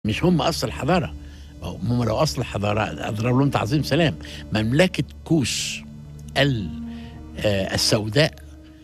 مش هم اصل الحضاره هم لو اصل الحضاره اضرب لهم تعظيم سلام مملكه كوش ال- آه، السوداء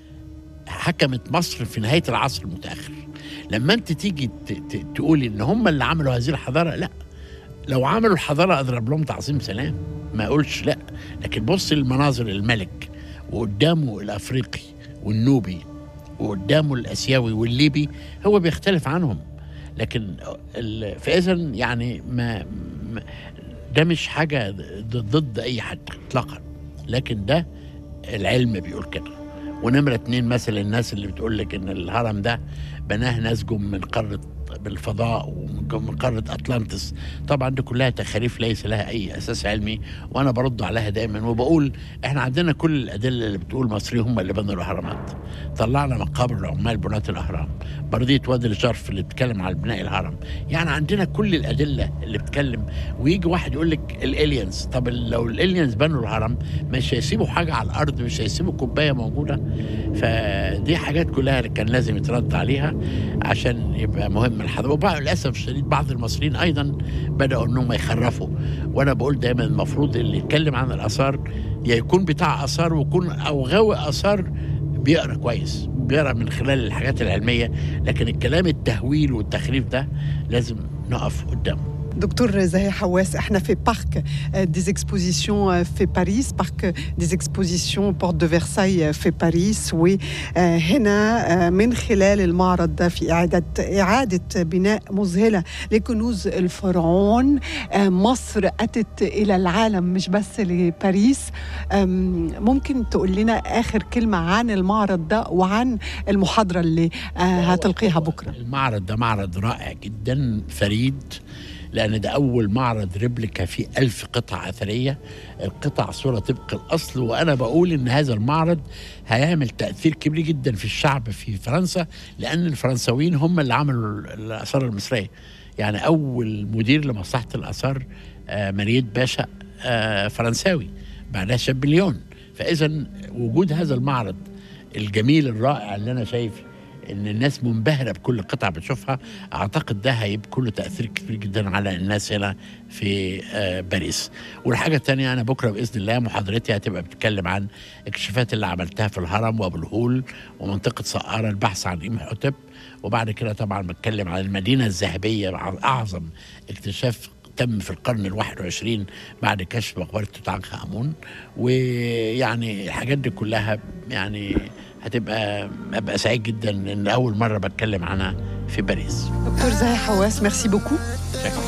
حكمت مصر في نهايه العصر المتاخر لما انت تيجي ت- ت- تقولي ان هم اللي عملوا هذه الحضاره لا لو عملوا الحضاره اضرب لهم تعظيم سلام ما اقولش لا لكن بص لمناظر الملك وقدامه الافريقي والنوبي وقدامه الاسيوي والليبي هو بيختلف عنهم لكن ال- فاذا يعني ما ما- ده مش حاجه ضد ضد اي حد اطلاقا لكن ده العلم بيقول كده ونمرة اتنين مثلا الناس اللي بتقول لك ان الهرم ده بناه ناس جم من قارة بالفضاء ومن من قارة أطلانتس طبعا دي كلها تخاريف ليس لها أي أساس علمي وأنا برد عليها دايما وبقول إحنا عندنا كل الأدلة اللي بتقول المصريين هم اللي بنوا الأهرامات طلعنا مقابر العمال بناة الأهرام بردية وادي الجرف اللي بتتكلم على بناء الهرم يعني عندنا كل الأدلة اللي بتتكلم ويجي واحد يقول لك الالينز طب لو الالينز بنوا الهرم مش هيسيبوا حاجة على الأرض مش هيسيبوا كوباية موجودة فدي حاجات كلها اللي كان لازم يترد عليها عشان يبقى مهم الحضاره وبعض للاسف الشديد بعض المصريين ايضا بداوا انهم يخرفوا وانا بقول دايما المفروض اللي يتكلم عن الاثار يا يكون بتاع اثار ويكون او غاوي اثار بيقرا كويس بيقرا من خلال الحاجات العلميه لكن الكلام التهويل والتخريف ده لازم نقف قدامه دكتور زاهي حواس احنا في بارك ديز اكسبوزيسيون في باريس بارك ديز اكسبوزيسيون بورت دو فرساي في باريس وهنا من خلال المعرض ده في إعادة إعادة بناء مذهلة لكنوز الفرعون مصر أتت إلى العالم مش بس لباريس ممكن تقول لنا آخر كلمة عن المعرض ده وعن المحاضرة اللي هتلقيها بكرة المعرض ده معرض رائع جدا فريد لأن ده أول معرض ريبليكا فيه ألف قطعة أثرية القطع صورة طبق الأصل وأنا بقول إن هذا المعرض هيعمل تأثير كبير جدا في الشعب في فرنسا لأن الفرنساويين هم اللي عملوا الآثار المصرية يعني أول مدير لمصلحة الآثار آه، مريد باشا آه، فرنساوي بعدها شابليون فإذا وجود هذا المعرض الجميل الرائع اللي أنا شايف ان الناس منبهره بكل قطعه بتشوفها اعتقد ده هيبقى كله تاثير كبير جدا على الناس هنا في آه، باريس والحاجه الثانيه انا بكره باذن الله محاضرتي هتبقى بتتكلم عن اكتشافات اللي عملتها في الهرم وابو الهول ومنطقه سقاره البحث عن ام حتب وبعد كده طبعا بتكلم عن المدينه الذهبيه اعظم اكتشاف تم في القرن الواحد وعشرين بعد كشف مقبرة توت عنخ آمون ويعني الحاجات دي كلها يعني هتبقى ابقى سعيد جدا ان اول مره بتكلم عنها في باريس دكتور زاهي حواس ميرسي بوكو شكرا